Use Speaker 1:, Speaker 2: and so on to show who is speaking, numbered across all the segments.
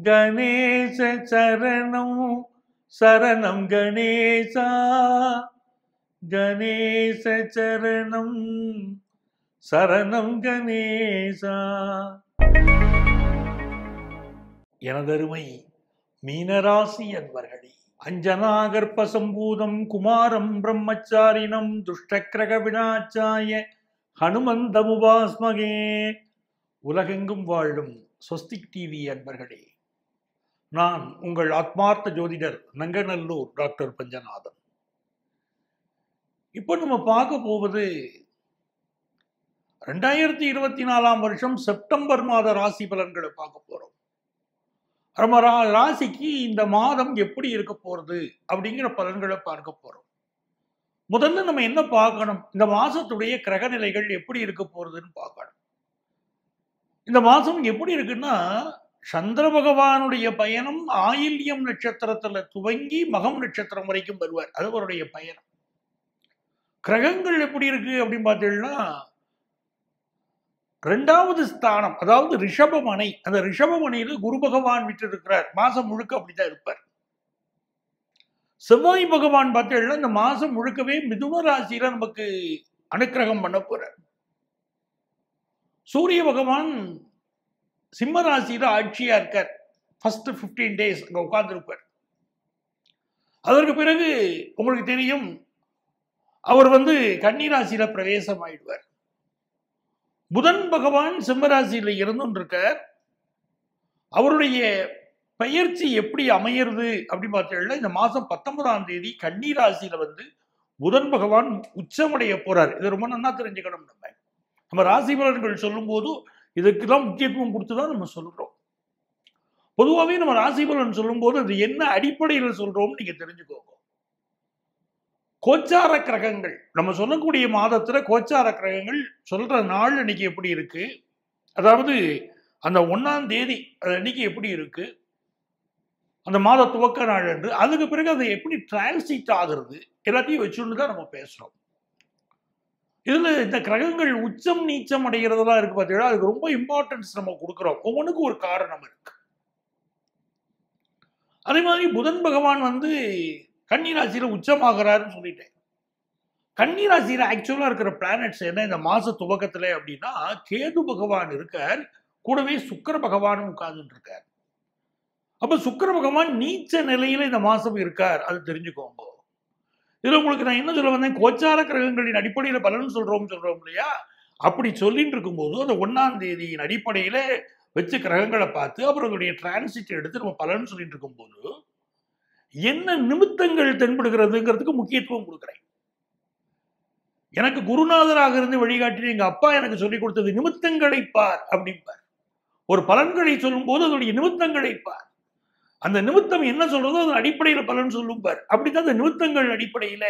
Speaker 1: கணேச சரணம் சரணம் கணேசா கணேச சரணம் சரணம் கணேசா எனதருமை மீனராசி அன்பர்களே அஞ்சனாகர்ப்ப சம்பூதம் குமாரம் பிரம்மச்சாரினம் துஷ்டக்கிரக வினாச்சாய ஹனுமந்தமுபாஸ்மகே உலகெங்கும் வாழும் ஸ்வஸ்திக் டிவி அன்பர்களே நான் உங்கள் ஆத்மார்த்த ஜோதிடர் நங்கநல்லூர் டாக்டர் பஞ்சநாதன் இப்போ நம்ம பார்க்க போவது ரெண்டாயிரத்தி இருபத்தி நாலாம் வருஷம் செப்டம்பர் மாத ராசி பலன்களை பார்க்க போறோம் நம்ம ரா- ராசிக்கு இந்த மாதம் எப்படி இருக்க போறது அப்படிங்கிற பலன்களை பார்க்க போறோம் முதல்ல நம்ம என்ன பார்க்கணும் இந்த மாசத்துடைய கிரக நிலைகள் எப்படி இருக்க போறதுன்னு பார்க்கணும் இந்த மாசம் எப்படி இருக்குன்னா சந்திர பகவானுடைய பயணம் ஆயில்யம் நட்சத்திரத்துல துவங்கி மகம் நட்சத்திரம் வரைக்கும் வருவார் அது அவருடைய பயணம் கிரகங்கள் எப்படி இருக்கு அப்படின்னு பார்த்தீங்கன்னா ரெண்டாவது ஸ்தானம் அதாவது ரிஷபமனை அந்த ரிஷபமனையில குரு பகவான் விட்டு இருக்கிறார் மாசம் முழுக்க அப்படித்தான் இருப்பார் செவ்வாய் பகவான் பார்த்தீங்கன்னா இந்த மாசம் முழுக்கவே மிதுன ராசியில நமக்கு அனுக்கிரகம் பண்ண போறார் சூரிய பகவான் சிம்ம ராசியில ஆட்சியா இருக்கார் ஃபர்ஸ்ட் 15 டேஸ் அங்க உட்கார்ந்துருப்பார் அதற்கு பிறகு உங்களுக்கு தெரியும் அவர் வந்து கன்னிராசியில பிரவேசம் ஆயிடுவார் புதன் பகவான் சிம்மராசியில இருந்தும் இருக்கார் அவருடைய பெயர்ச்சி எப்படி அமையிறது அப்படின்னு பார்த்தீங்கன்னா இந்த மாசம் பத்தொன்பதாம் தேதி கன்னி ராசியில வந்து புதன் பகவான் உச்சமடைய போறார் இது ரொம்ப நல்லா தெரிஞ்சுக்கணும் நம்ம நம்ம ராசி பலன்கள் சொல்லும்போது இதுக்கெல்லாம் முக்கியத்துவம் கொடுத்து தான் நம்ம சொல்றோம் பொதுவாகவே நம்ம ராசி பலன் சொல்லும்போது அது என்ன அடிப்படையில் சொல்றோம்னு நீங்க தெரிஞ்சுக்கோங்க கோச்சார கிரகங்கள் நம்ம சொல்லக்கூடிய மாதத்துல கோச்சார கிரகங்கள் சொல்ற நாள் அன்னைக்கு எப்படி இருக்கு அதாவது அந்த ஒன்னாம் தேதி அது அன்னைக்கு எப்படி இருக்கு அந்த மாத துவக்க நாள் என்று அதுக்கு பிறகு அது எப்படி டிரான்சிட் ஆகுறது எல்லாத்தையும் வச்சுன்னு தான் நம்ம பேசுறோம் இதுல இந்த கிரகங்கள் உச்சம் நீச்சம் அடைகிறதெல்லாம் இருக்கு பார்த்தீங்கன்னா அதுக்கு ரொம்ப இம்பார்ட்டன்ஸ் நம்ம கொடுக்குறோம் ஒவ்வொன்றுக்கும் ஒரு காரணம் இருக்கு அதே மாதிரி புதன் பகவான் வந்து கன்னிராசியில உச்சமாகிறாருன்னு சொல்லிட்டேன் கன்னிராசியில ஆக்சுவலா இருக்கிற பிளானட்ஸ் என்ன இந்த மாச துவக்கத்துல அப்படின்னா கேது பகவான் இருக்கார் கூடவே சுக்கிர பகவானும் உட்கார்ந்துட்டு இருக்கார் அப்ப சுக்கிர பகவான் நீச்ச நிலையில இந்த மாசம் இருக்கார் அது தெரிஞ்சுக்கோங்க இதுல உங்களுக்கு நான் என்ன சொல்ல வந்தேன் கோச்சார கிரகங்களின் அடிப்படையில பலன் சொல்றோம் சொல்றோம் இல்லையா அப்படி சொல்லிட்டு இருக்கும்போது அந்த ஒன்னாம் தேதியின் அடிப்படையில வச்சு கிரகங்களை பார்த்து அப்புறம் அதோடைய டிரான்சிட் எடுத்து நம்ம பலன் சொல்லிட்டு இருக்கும்போது என்ன நிமித்தங்கள் தென்படுகிறதுங்கிறதுக்கு முக்கியத்துவம் கொடுக்குறேன் எனக்கு குருநாதராக இருந்து வழிகாட்டி எங்க அப்பா எனக்கு சொல்லிக் கொடுத்தது நிமித்தங்களை பார் அப்படிம்பார் ஒரு பலன்களை சொல்லும்போது அதோடைய நிமித்தங்களை பார் அந்த நிமித்தம் என்ன சொல்றதோ அதன் அடிப்படையில் பலன் சொல்லும் பார் அப்படித்தான் அந்த நிமித்தங்கள் அடிப்படையில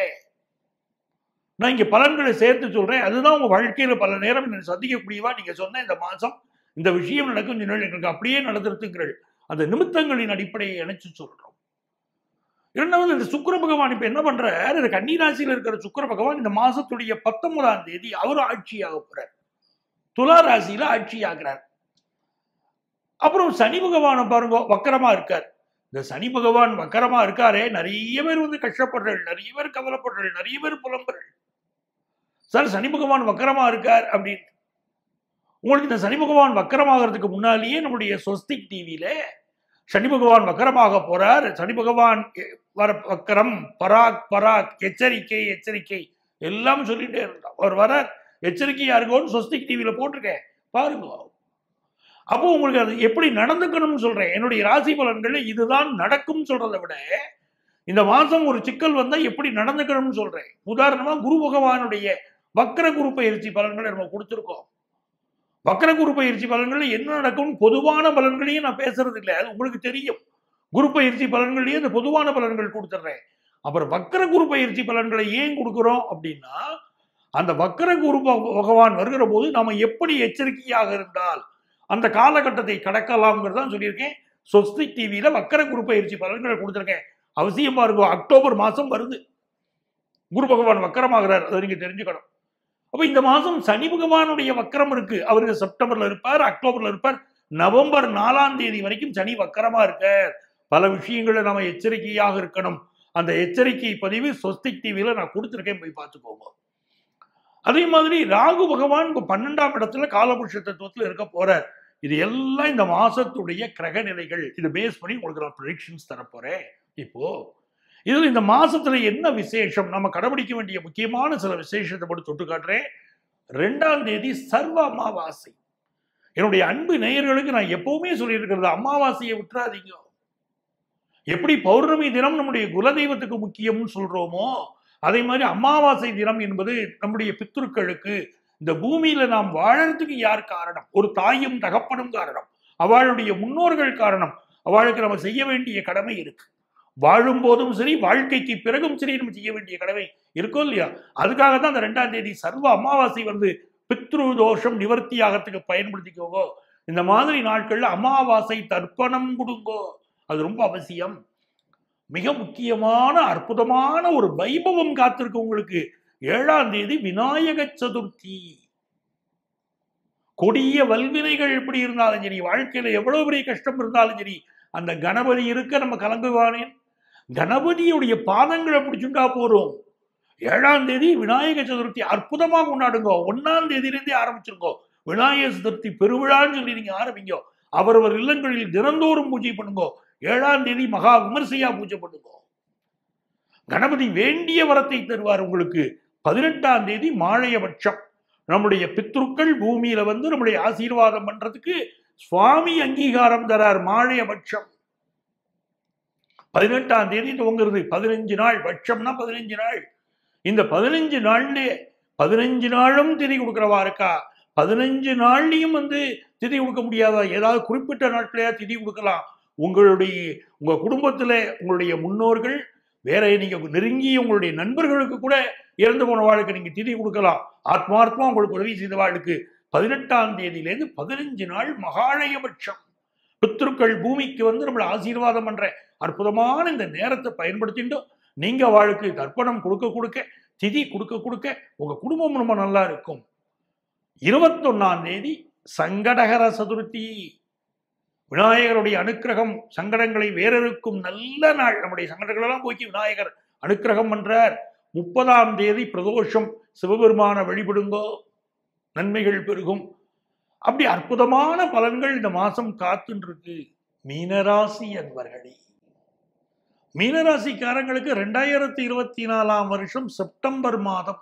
Speaker 1: நான் இங்க பலன்களை சேர்த்து சொல்றேன் அதுதான் உங்க வாழ்க்கையில பல நேரம் என்னை சந்திக்கக்கூடியவா நீங்க சொன்ன இந்த மாசம் இந்த விஷயம் நடக்கும் இந்த நாள் எங்களுக்கு அப்படியே நடந்துருத்துங்கள் அந்த நிமித்தங்களின் அடிப்படையை இணைச்சு சொல்றோம் இரண்டாவது இந்த சுக்கிர பகவான் இப்ப என்ன பண்றார் இந்த கன்னிராசியில் இருக்கிற சுக்கிர பகவான் இந்த மாசத்துடைய பத்தொன்பதாம் தேதி அவர் ஆட்சியாக போறார் துலா ராசியில ஆட்சி ஆகிறார் அப்புறம் சனி பகவானை பாருங்க வக்கரமா இருக்கார் இந்த சனி பகவான் வக்கரமா இருக்காரே நிறைய பேர் வந்து கஷ்டப்படுறாள் நிறைய பேர் கவலைப்படுறாள் நிறைய பேர் புலம்புறாள் சார் சனி பகவான் வக்கரமா இருக்கார் அப்படின்னு உங்களுக்கு இந்த சனி பகவான் வக்கரமாகிறதுக்கு முன்னாலேயே நம்முடைய ஸ்வஸ்திக் டிவியில சனி பகவான் வக்கரமாக போறார் சனி பகவான் எ- வர வக்கரம் பராக் பராக் எச்சரிக்கை எச்சரிக்கை எல்லாம் சொல்லிட்டே இருந்தார் அவர் வரார் எச்சரிக்கையா இருக்கோன்னு ஸ்வஸ்திக் டிவியில போட்டிருக்கேன் பாருங்க அப்போ உங்களுக்கு அது எப்படி நடந்துக்கணும்னு சொல்றேன் என்னுடைய ராசி பலன்கள்ல இதுதான் நடக்கும் சொல்றதை விட இந்த மாசம் ஒரு சிக்கல் வந்தா எப்படி நடந்துக்கணும்னு சொல்றேன் உதாரணமா குரு பகவானுடைய வக்கர குரு பயிற்சி பலன்களை நம்ம கொடுத்துருக்கோம் வக்கர குரு பயிற்சி பலன்கள் என்ன நடக்கும் பொதுவான பலன்களையும் நான் பேசுறது இல்லை அது உங்களுக்கு தெரியும் குரு பயிற்சி பலன்களையும் இந்த பொதுவான பலன்கள் கொடுத்துட்றேன் அப்புறம் வக்கர குரு பயிற்சி பலன்களை ஏன் கொடுக்குறோம் அப்படின்னா அந்த வக்கர குரு பக- பகவான் வருகிற போது நாம எப்படி எச்சரிக்கையாக இருந்தால் அந்த காலகட்டத்தை கடக்கலாம்ங்கிறது தான் சொல்லியிருக்கேன் சொஸ்திக் டிவியில வக்கர குரு பயிற்சி பலன்களை கொடுத்துருக்கேன் அவசியம் பாருங்க அக்டோபர் மாசம் வருது குரு பகவான் வக்கரமாகிறார் அதை நீங்க தெரிஞ்சுக்கணும் அப்ப இந்த மாசம் சனி பகவானுடைய வக்கரம் இருக்கு அவருக்கு செப்டம்பர்ல இருப்பார் அக்டோபர்ல இருப்பார் நவம்பர் நாலாம் தேதி வரைக்கும் சனி வக்கரமா இருக்க பல விஷயங்களை நாம எச்சரிக்கையாக இருக்கணும் அந்த எச்சரிக்கை பதிவு சொஸ்திக் டிவியில நான் கொடுத்துருக்கேன் போய் பார்த்துக்கோங்க அதே மாதிரி ராகு பகவான் இப்போ பன்னெண்டாம் இடத்துல காலபுருஷ தத்துவத்தில் இருக்க போறார் இது எல்லாம் இந்த மாசத்துடைய கிரக நிலைகள் இதை பேஸ் பண்ணி உங்களுக்கு நான் ப்ரிடிக்ஷன்ஸ் தரப்போறேன் இப்போ இதுல இந்த மாசத்துல என்ன விசேஷம் நம்ம கடைபிடிக்க வேண்டிய முக்கியமான சில விசேஷத்தை மட்டும் தொட்டு காட்டுறேன் ரெண்டாம் தேதி சர்வ அமாவாசை என்னுடைய அன்பு நேயர்களுக்கு நான் எப்பவுமே சொல்லியிருக்கிறது அமாவாசையை விட்டுறாதீங்க எப்படி பௌர்ணமி தினம் நம்முடைய குலதெய்வத்துக்கு முக்கியம்னு சொல்றோமோ அதே மாதிரி அமாவாசை தினம் என்பது நம்முடைய பித்ருக்களுக்கு இந்த பூமியில நாம் வாழறதுக்கு யார் காரணம் ஒரு தாயும் தகப்பனும் காரணம் அவளுடைய முன்னோர்கள் காரணம் அவளுக்கு நம்ம செய்ய வேண்டிய கடமை இருக்கு வாழும் போதும் சரி வாழ்க்கைக்கு பிறகும் சரி நம்ம செய்ய வேண்டிய கடமை இருக்கோ இல்லையா அதுக்காக தான் அந்த ரெண்டாம் தேதி சர்வ அமாவாசை வந்து பித்ரு தோஷம் நிவர்த்தி ஆகிறதுக்கு பயன்படுத்திக்கோங்கோ இந்த மாதிரி நாட்கள்ல அமாவாசை தர்ப்பணம் கொடுங்கோ அது ரொம்ப அவசியம் மிக முக்கியமான அற்புதமான ஒரு வைபவம் காத்திருக்கு உங்களுக்கு ஏழாம் தேதி விநாயக சதுர்த்தி கொடிய வல்வினைகள் எப்படி இருந்தாலும் சரி வாழ்க்கையில எவ்வளவு பெரிய கஷ்டம் இருந்தாலும் சரி அந்த கணபதி இருக்க நம்ம கலங்குவானேன் கணபதியுடைய பாதங்களை பிடிச்சுட்டா போறோம் ஏழாம் தேதி விநாயக சதுர்த்தி அற்புதமா கொண்டாடுங்க ஒன்னாம் தேதியிலிருந்தே ஆரம்பிச்சிருக்கோம் விநாயக சதுர்த்தி பெருவிழான்னு சொல்லி நீங்க ஆரம்பிங்க அவரவர் இல்லங்களில் தினந்தோறும் பூஜை பண்ணுங்க ஏழாம் தேதி மகா விமர்சையா பூஜை பண்ணுங்க கணபதி வேண்டிய வரத்தை தருவார் உங்களுக்கு பதினெட்டாம் தேதி மாழையபட்சம் நம்முடைய பித்ருக்கள் பூமியில வந்து நம்முடைய ஆசீர்வாதம் பண்றதுக்கு சுவாமி அங்கீகாரம் தரார் மாழையபட்சம் பதினெட்டாம் தேதி துவங்குறது பதினஞ்சு நாள் பட்சம்னா பதினஞ்சு நாள் இந்த பதினஞ்சு நாள்ல பதினஞ்சு நாளும் திதி கொடுக்குறவா இருக்கா பதினஞ்சு நாள்லயும் வந்து திதி கொடுக்க முடியாதா ஏதாவது குறிப்பிட்ட நாட்களையா திதி கொடுக்கலாம் உங்களுடைய உங்க குடும்பத்துல உங்களுடைய முன்னோர்கள் வேற நீங்க நெருங்கிய உங்களுடைய நண்பர்களுக்கு கூட இறந்து போன வாழ்க்கை நீங்க திதி கொடுக்கலாம் ஆத்மார்த்தமா உங்களுக்கு உதவி செய்த வாழ்க்கை பதினெட்டாம் தேதியிலேருந்து பதினஞ்சு நாள் மகாலயபட்சம் பித்ருக்கள் பூமிக்கு வந்து நம்மளை ஆசீர்வாதம் பண்ற அற்புதமான இந்த நேரத்தை பயன்படுத்திட்டு நீங்க வாழ்க்கை தர்ப்பணம் கொடுக்க கொடுக்க திதி கொடுக்க கொடுக்க உங்க குடும்பம் ரொம்ப நல்லா இருக்கும் இருபத்தொன்னாம் தேதி சங்கடகர சதுர்த்தி விநாயகருடைய அனுக்கிரகம் சங்கடங்களை வேறறுக்கும் நல்ல நாள் நம்முடைய சங்கடங்கள் எல்லாம் போக்கி விநாயகர் அனுக்கிரகம் பண்றார் முப்பதாம் தேதி பிரதோஷம் சிவபெருமான வழிபடுங்கோ நன்மைகள் பெருகும் அப்படி அற்புதமான பலன்கள் இந்த மாசம் காத்துன்னு இருக்கு மீனராசி அன்பர்களே மீனராசிக்காரங்களுக்கு ரெண்டாயிரத்தி இருபத்தி நாலாம் வருஷம் செப்டம்பர் மாதம்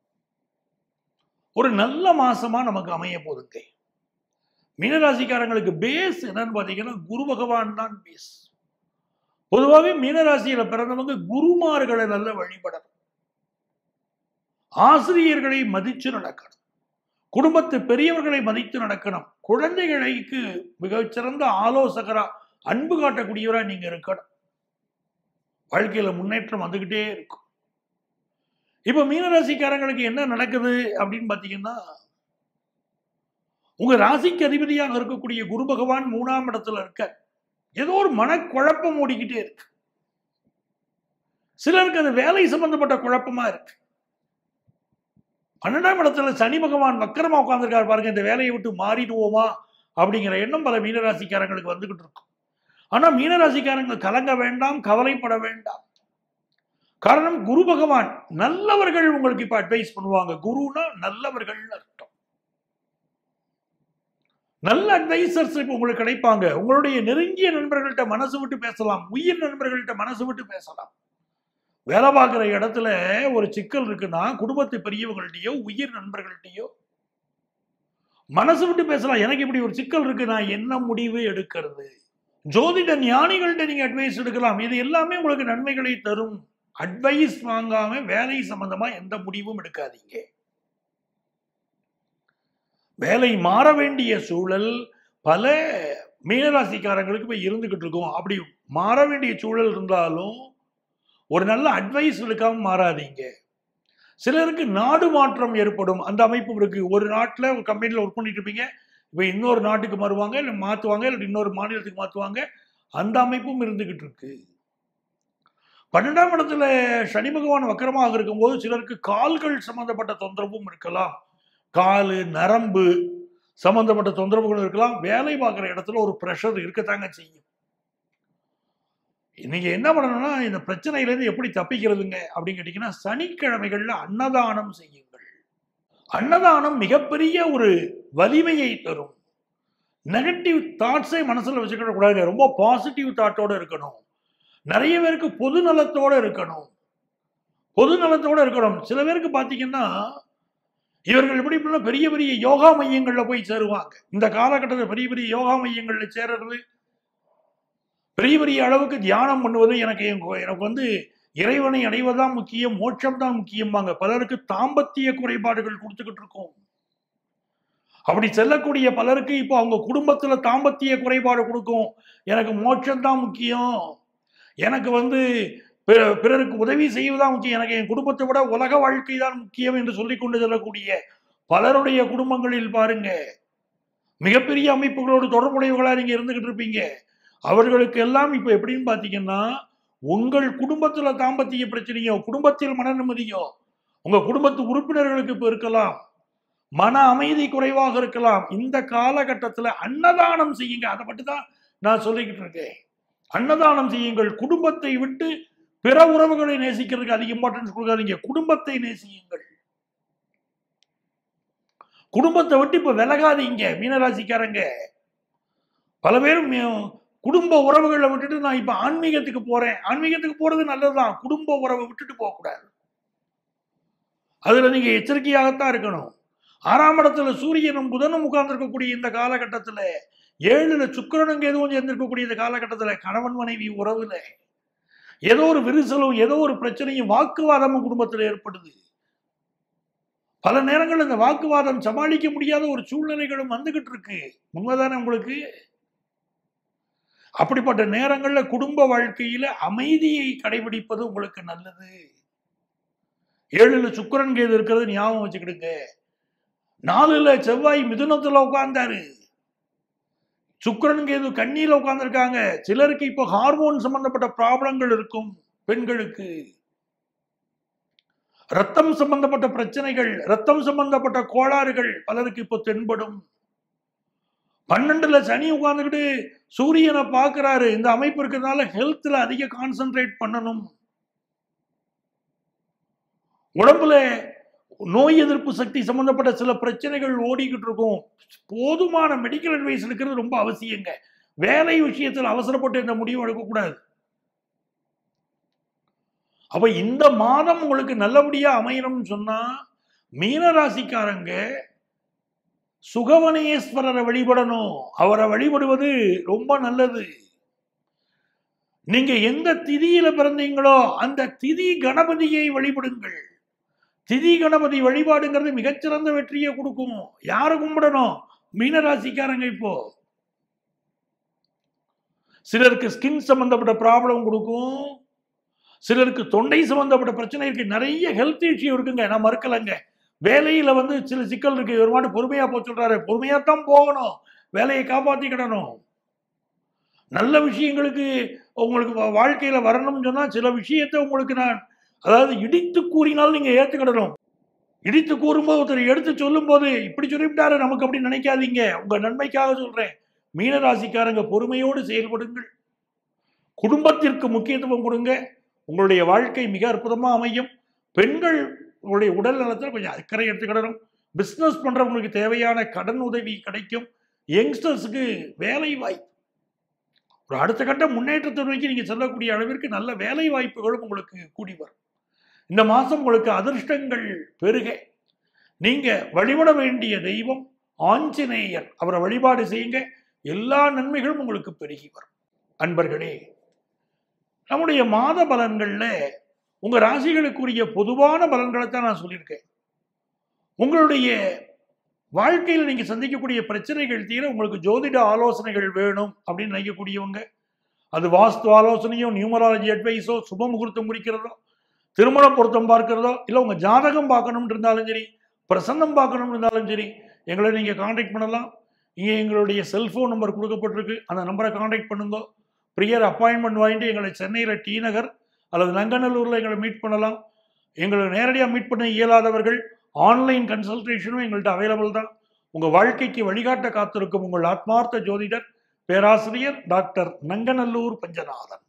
Speaker 1: ஒரு நல்ல மாசமா நமக்கு அமைய போதுங்க மீனராசிக்காரங்களுக்கு பேஸ் என்னன்னு பாத்தீங்கன்னா குரு பகவான் தான் பேஸ் பொதுவாகவே மீனராசியில பிறந்தவங்க குருமார்களை நல்ல வழிபடணும் ஆசிரியர்களை மதிச்சு நடக்கணும் குடும்பத்து பெரியவர்களை மதித்து நடக்கணும் குழந்தைகளுக்கு மிகச்சிறந்த ஆலோசகரா அன்பு காட்டக்கூடியவரா நீங்க இருக்கணும் வாழ்க்கையில முன்னேற்றம் வந்துகிட்டே இருக்கும் இப்ப மீனராசிக்காரங்களுக்கு என்ன நடக்குது அப்படின்னு பாத்தீங்கன்னா உங்க ராசிக்கு அதிபதியாக இருக்கக்கூடிய குரு பகவான் மூணாம் இடத்துல இருக்க ஏதோ ஒரு மனக்குழப்பம் ஓடிக்கிட்டே இருக்கு சிலருக்கு அது வேலை சம்பந்தப்பட்ட குழப்பமா இருக்கு பன்னெண்டாம் இடத்துல சனி பகவான் வக்கரமா உட்கார்ந்துருக்காரு பாருங்க இந்த வேலையை விட்டு மாறிடுவோமா அப்படிங்கிற எண்ணம் பல மீனராசிக்காரங்களுக்கு வந்துகிட்டு இருக்கும் ஆனா மீனராசிக்காரங்க கலங்க வேண்டாம் கவலைப்பட வேண்டாம் காரணம் குரு பகவான் நல்லவர்கள் உங்களுக்கு இப்ப அட்வைஸ் பண்ணுவாங்க குருனா நல்லவர்கள் அர்த்தம் நல்ல அட்வைசர்ஸ் இப்ப உங்களுக்கு கிடைப்பாங்க உங்களுடைய நெருங்கிய நண்பர்கள்ட்ட மனசு விட்டு பேசலாம் உயிர் நண்பர்கள்ட்ட மனசு விட்டு பேசலாம் வேலை பார்க்குற இடத்துல ஒரு சிக்கல் இருக்குன்னா குடும்பத்து பெரியவங்கள்ட்டயோ உயிர் நண்பர்கள்ட்டயோ மனசு விட்டு பேசலாம் எனக்கு இப்படி ஒரு சிக்கல் இருக்கு நான் என்ன முடிவு எடுக்கிறது ஜோதிட ஞானிகள்ட்ட நீங்க அட்வைஸ் எடுக்கலாம் இது எல்லாமே உங்களுக்கு நன்மைகளை தரும் அட்வைஸ் வாங்காம வேலை சம்பந்தமா எந்த முடிவும் எடுக்காதீங்க வேலை மாற வேண்டிய சூழல் பல மீனராசிக்காரங்களுக்கு போய் இருந்துகிட்டு இருக்கும் அப்படி மாற வேண்டிய சூழல் இருந்தாலும் ஒரு நல்ல அட்வைஸ் எடுக்காம மாறாதீங்க சிலருக்கு நாடு மாற்றம் ஏற்படும் அந்த அமைப்பு இருக்கு ஒரு நாட்டில் ஒரு கம்பெனியில் ஒர்க் பண்ணிட்டு இருப்பீங்க இப்போ இன்னொரு நாட்டுக்கு மாறுவாங்க இல்லை மாற்றுவாங்க இல்லை இன்னொரு மாநிலத்துக்கு மாற்றுவாங்க அந்த அமைப்பும் இருந்துகிட்டு இருக்கு பன்னெண்டாம் இடத்துல சனி பகவான் வக்கரமாக இருக்கும்போது சிலருக்கு கால்கள் சம்பந்தப்பட்ட தொந்தரவும் இருக்கலாம் காலு நரம்பு சம்பந்தப்பட்ட தொந்தரவுகள் இருக்கலாம் வேலை பார்க்குற இடத்துல ஒரு ப்ரெஷர் இருக்கத்தாங்க செய்யும் நீங்க என்ன பண்ணணும்னா இந்த பிரச்சனையிலேருந்து எப்படி தப்பிக்கிறதுங்க அப்படின்னு கேட்டீங்கன்னா சனிக்கிழமைகள்ல அன்னதானம் செய்யுங்கள் அன்னதானம் மிகப்பெரிய ஒரு வலிமையை தரும் நெகட்டிவ் தாட்ஸை மனசுல வச்சுக்கிட கூடாது ரொம்ப பாசிட்டிவ் தாட்டோட இருக்கணும் நிறைய பேருக்கு பொது நலத்தோட இருக்கணும் பொது நலத்தோட இருக்கணும் சில பேருக்கு பாத்தீங்கன்னா இவர்கள் எப்படி இப்படின்னா பெரிய பெரிய யோகா மையங்கள்ல போய் சேருவாங்க இந்த காலகட்டத்தில் பெரிய பெரிய யோகா மையங்கள்ல சேருறது பெரிய பெரிய அளவுக்கு தியானம் பண்ணுவது எனக்கு என்- எனக்கு வந்து இறைவனை அடைவதுதான் முக்கியம் மோட்சம் தான் முக்கியம்பாங்க பலருக்கு தாம்பத்திய குறைபாடுகள் கொடுத்துக்கிட்டு இருக்கோம் அப்படி செல்லக்கூடிய பலருக்கு இப்போ அவங்க குடும்பத்துல தாம்பத்திய குறைபாடு கொடுக்கும் எனக்கு மோட்சம் தான் முக்கியம் எனக்கு வந்து பிற- பிறருக்கு உதவி செய்வதுதான் முக்கியம் எனக்கு என் குடும்பத்தை விட உலக வாழ்க்கை தான் முக்கியம் என்று சொல்லிக் கொண்டு செல்லக்கூடிய பலருடைய குடும்பங்களில் பாருங்க மிகப்பெரிய அமைப்புகளோடு தொடர்புடையவர்களா நீங்க இருந்துகிட்டு இருப்பீங்க அவர்களுக்கு எல்லாம் இப்ப எப்படின்னு பாத்தீங்கன்னா உங்கள் குடும்பத்துல தாம்பத்திய பிரச்சனையோ குடும்பத்தில் மன நிம்மதியோ உங்க குடும்பத்து உறுப்பினர்களுக்கு இப்ப இருக்கலாம் மன அமைதி குறைவாக இருக்கலாம் இந்த காலகட்டத்துல அன்னதானம் செய்யுங்க அதை மட்டும் தான் நான் சொல்லிக்கிட்டு இருக்கேன் அன்னதானம் செய்யுங்கள் குடும்பத்தை விட்டு பிற உறவுகளை நேசிக்கிறதுக்கு அதிக இம்பார்ட்டன்ஸ் கொடுக்காதீங்க குடும்பத்தை நேசியுங்கள் குடும்பத்தை விட்டு இப்ப விலகாதீங்க மீனராசிக்காரங்க பல பேரும் மீ- குடும்ப உறவுகளை விட்டுட்டு நான் இப்ப ஆன்மீகத்துக்கு போறேன் ஆன்மீகத்துக்கு போறது நல்லதுதான் குடும்ப உறவை விட்டுட்டு போக கூடாது அதுல நீங்க எச்சரிக்கையாகத்தான் இருக்கணும் ஆறாம் இடத்துல சூரியனும் புதனும் உட்கார்ந்திருக்கக்கூடிய இந்த காலகட்டத்துல ஏழுல சுக்கிரனும் எதுவும் சேர்ந்திருக்கக்கூடிய இந்த காலகட்டத்துல கணவன் மனைவி உறவுல ஏதோ ஒரு விரிசலும் ஏதோ ஒரு பிரச்சனையும் வாக்குவாதமும் குடும்பத்தில் ஏற்படுது பல நேரங்கள் இந்த வாக்குவாதம் சமாளிக்க முடியாத ஒரு சூழ்நிலைகளும் வந்துகிட்டு இருக்கு உண்மைதானே உங்களுக்கு அப்படிப்பட்ட நேரங்கள்ல குடும்ப வாழ்க்கையில அமைதியை கடைபிடிப்பது உங்களுக்கு நல்லது ஏழுல சுக்கிரன் கேது இருக்கிறது ஞாபகம் வச்சுக்கிடுங்க நாலுல செவ்வாய் மிதுனத்துல உட்கார்ந்தாரு சுக்கிரன் கேது கண்ணியில உட்கார்ந்திருக்காங்க சிலருக்கு இப்போ ஹார்மோன் சம்பந்தப்பட்ட ப்ராப்ளங்கள் இருக்கும் பெண்களுக்கு ரத்தம் சம்பந்தப்பட்ட பிரச்சனைகள் ரத்தம் சம்பந்தப்பட்ட கோளாறுகள் பலருக்கு இப்போ தென்படும் பன்னெண்டுல சனி உட்கார்ந்துக்கிட்டு சூரியனை பார்க்கிறாரு இந்த அமைப்பு இருக்கிறதுனால ஹெல்த்ல அதிக கான்சென்ட்ரேட் பண்ணணும் உடம்புல நோய் எதிர்ப்பு சக்தி சம்பந்தப்பட்ட சில பிரச்சனைகள் ஓடிக்கிட்டு இருக்கும் போதுமான மெடிக்கல் அட்வைஸ் இருக்கிறது ரொம்ப அவசியங்க வேலை விஷயத்தில் அவசரப்பட்டு இந்த முடிவு எடுக்கக்கூடாது அப்ப இந்த மாதம் உங்களுக்கு நல்லபடியா அமையணும்னு சொன்னா மீனராசிக்காரங்க சுகவனேஸ்வரரை வழிபடணும் அவரை வழிபடுவது ரொம்ப நல்லது நீங்க எந்த திதியில பிறந்தீங்களோ அந்த திதி கணபதியை வழிபடுங்கள் திதி கணபதி வழிபாடுங்கிறது மிகச்சிறந்த வெற்றியை கொடுக்கும் யாரை கும்பிடணும் மீனராசிக்காரங்க இப்போ சிலருக்கு ஸ்கின் சம்பந்தப்பட்ட ப்ராப்ளம் கொடுக்கும் சிலருக்கு தொண்டை சம்பந்தப்பட்ட பிரச்சனை இருக்கு நிறைய ஹெல்த் இஷ்யூ இருக்குங்க நான் மறுக்கலைங்க வேலையில வந்து சில சிக்கல் இருக்கு ஒரு மாட்டு பொறுமையா போக சொல்றாரு பொறுமையா தான் போகணும் வேலையை காப்பாத்திக்கிடணும் நல்ல விஷயங்களுக்கு உங்களுக்கு வா- வாழ்க்கையில வரணும்னு சொன்னா சில விஷயத்தை உங்களுக்கு நான் அதாவது இடித்து கூறினால் நீங்க ஏத்துக்கிடணும் இடித்து கூறும்போது ஒருத்தர் எடுத்து சொல்லும் போது இப்படி சொல்லிவிட்டாரு நமக்கு அப்படி நினைக்காதீங்க உங்க நன்மைக்காக சொல்றேன் மீனராசிக்காரங்க பொறுமையோடு செயல்படுங்கள் குடும்பத்திற்கு முக்கியத்துவம் கொடுங்க உங்களுடைய வாழ்க்கை மிக அற்புதமா அமையும் பெண்கள் உங்களுடைய உடல் நலத்தில் கொஞ்சம் அக்கறை எடுத்துக்கிடணும் பிஸ்னஸ் பண்றவங்களுக்கு தேவையான கடன் உதவி கிடைக்கும் யங்ஸ்டர்ஸுக்கு வேலை வாய்ப்பு ஒரு அடுத்த கட்ட முன்னேற்றத்தை நோக்கி நீங்க செல்லக்கூடிய அளவிற்கு நல்ல வேலை வாய்ப்புகளும் உங்களுக்கு கூடி வரும் இந்த மாசம் உங்களுக்கு அதிர்ஷ்டங்கள் பெருக நீங்க வழிபட வேண்டிய தெய்வம் ஆஞ்சநேயர் அவரை வழிபாடு செய்யுங்க எல்லா நன்மைகளும் உங்களுக்கு பெருகி வரும் அன்பர்களே நம்முடைய மாத பலன்கள்ல உங்க ராசிகளுக்குரிய பொதுவான பலன்களை தான் நான் சொல்லியிருக்கேன் உங்களுடைய வாழ்க்கையில் நீங்க சந்திக்கக்கூடிய பிரச்சனைகள் தீர உங்களுக்கு ஜோதிட ஆலோசனைகள் வேணும் அப்படின்னு நினைக்கக்கூடியவங்க அது வாஸ்து ஆலோசனையோ நியூமராலஜி அட்வைஸோ சுப முகூர்த்தம் குறிக்கிறதோ திருமண பொருத்தம் பார்க்கிறதோ இல்லை உங்க ஜாதகம் பார்க்கணும்னு இருந்தாலும் சரி பிரசன்னம் பார்க்கணும்னு இருந்தாலும் சரி எங்களை நீங்க காண்டாக்ட் பண்ணலாம் இங்கே எங்களுடைய செல்போன் நம்பர் கொடுக்கப்பட்டிருக்கு அந்த நம்பரை காண்டாக்ட் பண்ணுங்க ப்ரியர் அப்பாயின்மெண்ட் வாங்கிட்டு எங்களை சென்னையில் டி நகர் அல்லது நங்கநல்லூரில் எங்களை மீட் பண்ணலாம் எங்களை நேரடியாக மீட் பண்ண இயலாதவர்கள் ஆன்லைன் கன்சல்டேஷனும் எங்கள்கிட்ட அவைலபிள் தான் உங்க வாழ்க்கைக்கு வழிகாட்ட காத்திருக்கும் உங்கள் ஆத்மார்த்த ஜோதிடர் பேராசிரியர் டாக்டர் நங்கநல்லூர் பஞ்சநாதன்